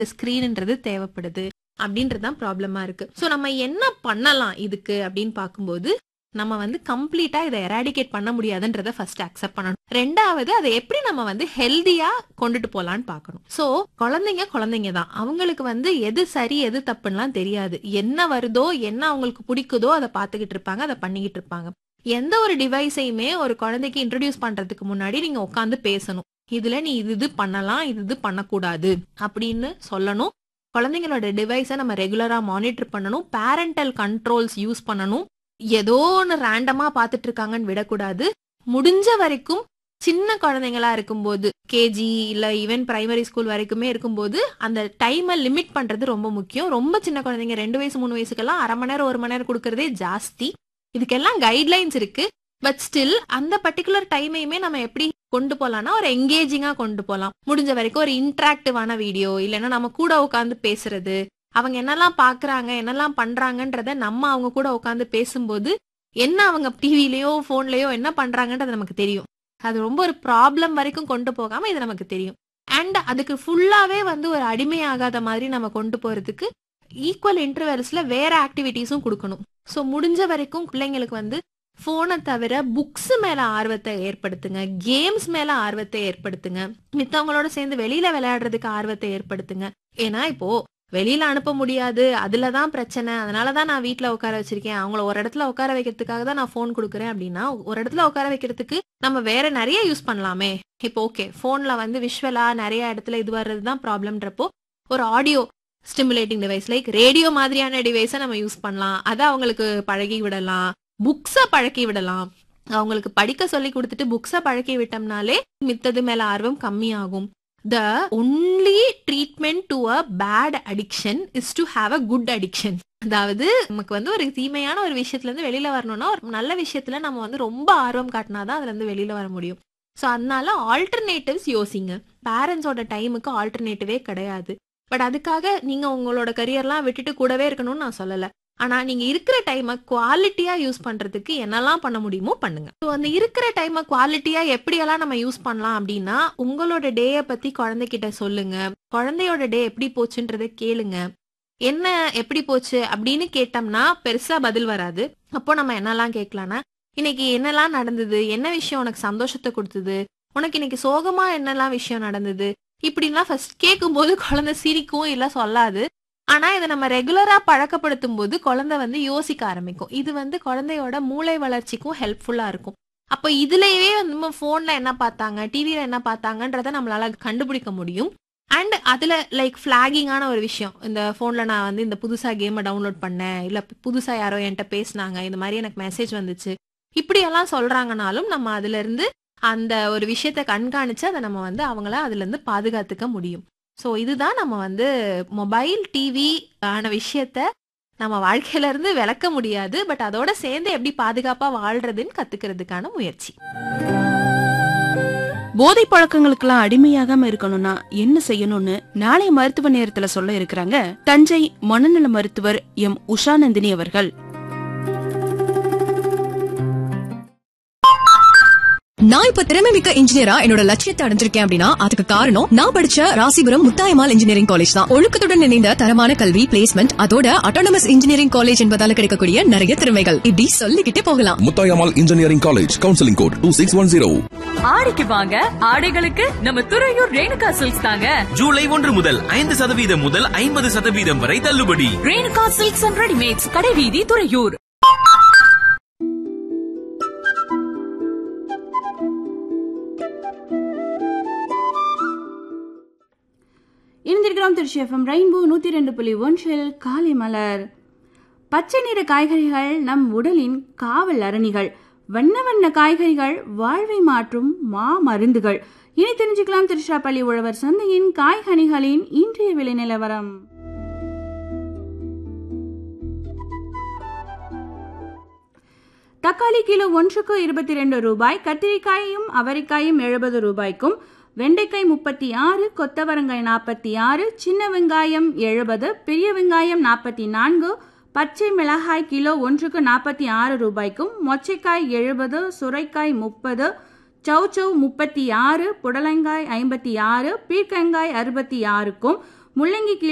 ஸ்கிரீன்ன்றது தேவைப்படுது அப்படின்றது தான் ப்ராப்ளமா இருக்கு ஸோ நம்ம என்ன பண்ணலாம் இதுக்கு அப்படின்னு பார்க்கும்போது நம்ம வந்து கம்ப்ளீட்டா இதை எராடிகேட் பண்ண முடியாதுன்றத ஃபர்ஸ்ட் அக்செப்ட் பண்ணணும் ரெண்டாவது அதை எப்படி நம்ம வந்து ஹெல்தியா கொண்டுட்டு போலான்னு பார்க்கணும் ஸோ குழந்தைங்க குழந்தைங்க தான் அவங்களுக்கு வந்து எது சரி எது தப்புன்னுலாம் தெரியாது என்ன வருதோ என்ன அவங்களுக்கு பிடிக்குதோ அதை பார்த்துக்கிட்டு இருப்பாங்க அதை பண்ணிக்கிட்டு இருப்பாங்க எந்த ஒரு டிவைஸையுமே ஒரு குழந்தைக்கு இன்ட்ரடியூஸ் பண்றதுக்கு முன்னாடி நீங்க உட்காந்து பேசணும் இதுல நீ இது இது பண்ணலாம் இது இது பண்ணக்கூடாது அப்படின்னு சொல்லணும் குழந்தைங்களோட டிவைஸை நம்ம ரெகுலரா மானிட்டர் பண்ணணும் பேரண்டல் கண்ட்ரோல்ஸ் யூஸ் பண்ணணும் ஏதோ ஒன்று ரேண்டமா பார்த்துட்டு இருக்காங்கன்னு விடக்கூடாது முடிஞ்ச வரைக்கும் சின்ன குழந்தைங்களா இருக்கும்போது கேஜி இல்ல ஈவன் பிரைமரி ஸ்கூல் வரைக்குமே இருக்கும்போது அந்த டைமை லிமிட் பண்றது ரொம்ப முக்கியம் ரொம்ப சின்ன குழந்தைங்க ரெண்டு வயசு மூணு வயசுக்கெல்லாம் அரை மணி நேரம் ஒரு மணி நேரம் கொடுக்கறதே ஜாஸ்தி இதுக்கெல்லாம் கைட்லைன்ஸ் இருக்கு பட் ஸ்டில் அந்த பர்டிகுலர் டைமையுமே நம்ம எப்படி கொண்டு போலாம்னா ஒரு எங்கேஜிங்கா கொண்டு போலாம் முடிஞ்ச வரைக்கும் ஒரு இன்ட்ராக்டிவான வீடியோ இல்லைன்னா நம்ம கூட உட்காந்து பேசுறது அவங்க என்னெல்லாம் பாக்குறாங்க என்னெல்லாம் பண்றாங்கன்றத நம்ம அவங்க கூட உட்காந்து பேசும்போது என்ன அவங்க டிவிலயோ போன்லயோ என்ன பண்றாங்கன்றது நமக்கு தெரியும் அது ரொம்ப ஒரு ப்ராப்ளம் வரைக்கும் கொண்டு போகாம இது நமக்கு தெரியும் அண்ட் அதுக்கு ஃபுல்லாவே வந்து ஒரு அடிமையாகாத மாதிரி நம்ம கொண்டு போறதுக்கு ஈக்குவல் இன்டர்வெல்ஸ்ல வேற ஆக்டிவிட்டிஸும் கொடுக்கணும் ஸோ முடிஞ்ச வரைக்கும் பிள்ளைங்களுக்கு வந்து போனை தவிர புக்ஸ் மேல ஆர்வத்தை ஏற்படுத்துங்க கேம்ஸ் மேல ஆர்வத்தை ஏற்படுத்துங்க மித்தவங்களோட சேர்ந்து வெளியில விளையாடுறதுக்கு ஆர்வத்தை ஏற்படுத்துங்க ஏன்னா இப்போ வெளியில அனுப்ப முடியாது அதுலதான் பிரச்சனை அதனாலதான் நான் வீட்ல உட்கார வச்சிருக்கேன் அவங்கள ஒரு இடத்துல உட்கார வைக்கிறதுக்காக தான் நான் ஃபோன் கொடுக்குறேன் அப்படின்னா ஒரு இடத்துல உட்கார வைக்கிறதுக்கு நம்ம வேற நிறைய யூஸ் பண்ணலாமே இப்போ ஓகே போன்ல வந்து விஷுவலா நிறைய இடத்துல இது வர்றது தான் ப்ராப்ளம்ன்றப்போ ஒரு audio stimulating device like radio மாதிரியான டிவைஸை நம்ம யூஸ் பண்ணலாம் அதை அவங்களுக்கு பழகி விடலாம் புக்ஸை பழக்கி விடலாம் அவங்களுக்கு படிக்க சொல்லி கொடுத்துட்டு புக்ஸை பழக்கி விட்டோம்னாலே மித்தது மேல ஆர்வம் கம்மியாகும் the only treatment to a bad addiction is to have a good addiction அதாவது நமக்கு வந்து ஒரு தீமையான ஒரு விஷயத்துல இருந்து வெளியில வரணும்னா ஒரு நல்ல விஷயத்துல நம்ம வந்து ரொம்ப ஆர்வம் காட்டினாதான் அதுல இருந்து வெளியில வர முடியும் ஸோ அதனால ஆல்டர்னேட்டிவ்ஸ் யோசிங்க பேரண்ட்ஸோட டைமுக்கு ஆல்டர்னேட்டிவே கிடையாது பட் அதுக்காக நீங்க உங்களோட கரியர்லாம் விட்டுட்டு கூடவே இருக்கணும்னு நான் சொல்லல ஆனா நீங்க இருக்கிற டைமை குவாலிட்டியா யூஸ் பண்றதுக்கு என்னெல்லாம் பண்ண முடியுமோ பண்ணுங்க ஸோ அந்த இருக்கிற டைமை குவாலிட்டியா எப்படியெல்லாம் நம்ம யூஸ் பண்ணலாம் அப்படின்னா உங்களோட டேயை பத்தி குழந்தைகிட்ட சொல்லுங்க குழந்தையோட டே எப்படி போச்சுன்றதை கேளுங்க என்ன எப்படி போச்சு அப்படின்னு கேட்டோம்னா பெருசா பதில் வராது அப்போ நம்ம என்னெல்லாம் கேட்கலாம்னா இன்னைக்கு என்னெல்லாம் நடந்தது என்ன விஷயம் உனக்கு சந்தோஷத்தை கொடுத்தது உனக்கு இன்னைக்கு சோகமா என்னெல்லாம் விஷயம் நடந்தது இப்படின்லாம் ஃபர்ஸ்ட் கேட்கும்போது குழந்தை சிரிக்கும் இல்ல சொல்லாது ஆனா இதை நம்ம ரெகுலரா பழக்கப்படுத்தும் போது குழந்தை வந்து யோசிக்க ஆரம்பிக்கும் இது வந்து குழந்தையோட மூளை வளர்ச்சிக்கும் ஹெல்ப்ஃபுல்லா இருக்கும் அப்ப இதுலயே வந்து நம்ம போன்ல என்ன பார்த்தாங்க டிவில என்ன பார்த்தாங்கன்றத நம்மளால கண்டுபிடிக்க முடியும் அண்ட் அதுல லைக் ஃபிளாகிங்கான ஒரு விஷயம் இந்த போன்ல நான் வந்து இந்த புதுசா கேமை டவுன்லோட் பண்ணேன் இல்ல புதுசா யாரோ என்கிட்ட பேசினாங்க இந்த மாதிரி எனக்கு மெசேஜ் வந்துச்சு இப்படி எல்லாம் சொல்றாங்கனாலும் நம்ம அதுல இருந்து அந்த ஒரு விஷயத்த கண்காணிச்சு அதை நம்ம வந்து அவங்கள அதுல இருந்து பாதுகாத்துக்க முடியும் ஸோ இதுதான் நம்ம வந்து மொபைல் டிவி ஆன விஷயத்த நம்ம வாழ்க்கையில இருந்து விளக்க முடியாது பட் அதோட சேர்ந்து எப்படி பாதுகாப்பா வாழ்றதுன்னு கத்துக்கிறதுக்கான முயற்சி போதை பழக்கங்களுக்கெல்லாம் அடிமையாகாம இருக்கணும்னா என்ன செய்யணும்னு நாளைய மருத்துவ நேரத்துல சொல்ல இருக்கிறாங்க தஞ்சை மனநல மருத்துவர் எம் உஷாநந்தினி அவர்கள் நான் இப்ப திறமை மிக்க இன்ஜினியரா என்னோட லட்சியத்தை அடைஞ்சிருக்கேன் அப்படின்னா அதுக்கு காரணம் நான் படிச்ச ராசிபுரம் முத்தாயமால் இன்ஜினியரிங் காலேஜ் தான் ஒழுக்கத்துடன் இணைந்த தரமான கல்வி பிளேஸ்மெண்ட் அதோட அட்டானமஸ் இன்ஜினியரிங் காலேஜ் என்பதால கிடைக்கக்கூடிய நிறைய திறமைகள் இப்படி சொல்லிக்கிட்டே போகலாம் Muthayammal engineering college counselling code two six one zero ஆடிக்கு வாங்க ஆடைகளுக்கு நம்ம துறையூர் ரேணுகா சில்க்ஸ் தாங்க ஜூலை ஒன்று முதல் ஐந்து சதவீதம் முதல் ஐம்பது சதவீதம் வரை தள்ளுபடி ரேணுகா சில்க்ஸ் அண்ட் ரெடிமேட்ஸ் கடைவீதி துறையூர் இணைந்திருக்கிறோம் திருச்சி எஃப்எம் ரெயின்போ நூற்றி ரெண்டு புள்ளி ஒன்றில் காலை மலர் பச்சை நிற காய்கறிகள் நம் உடலின் காவல் அரணிகள் வண்ண வண்ண காய்கறிகள் வாழ்வை மாற்றும் மா மருந்துகள் இனி தெரிஞ்சுக்கலாம் திருச்சிராப்பள்ளி உழவர் சந்தையின் காய்கனிகளின் இன்றைய விலை நிலவரம் தக்காளி கிலோ ஒன்றுக்கு இருபத்தி ரெண்டு ரூபாய் கத்திரிக்காயும் அவரைக்காயும் எழுபது ரூபாய்க்கும் வெண்டைக்காய் முப்பத்தி ஆறு கொத்தவரங்காய் நாற்பத்தி ஆறு சின்ன வெங்காயம் எழுபது பெரிய வெங்காயம் நாற்பத்தி நான்கு பச்சை மிளகாய் கிலோ ஒன்றுக்கு நாற்பத்தி ஆறு ரூபாய்க்கும் மொச்சைக்காய் எழுபது சுரைக்காய் முப்பது சௌச்சௌ முப்பத்தி ஆறு புடலங்காய் ஐம்பத்தி ஆறு பீர்க்கங்காய் அறுபத்தி ஆறுக்கும் முள்ளங்கி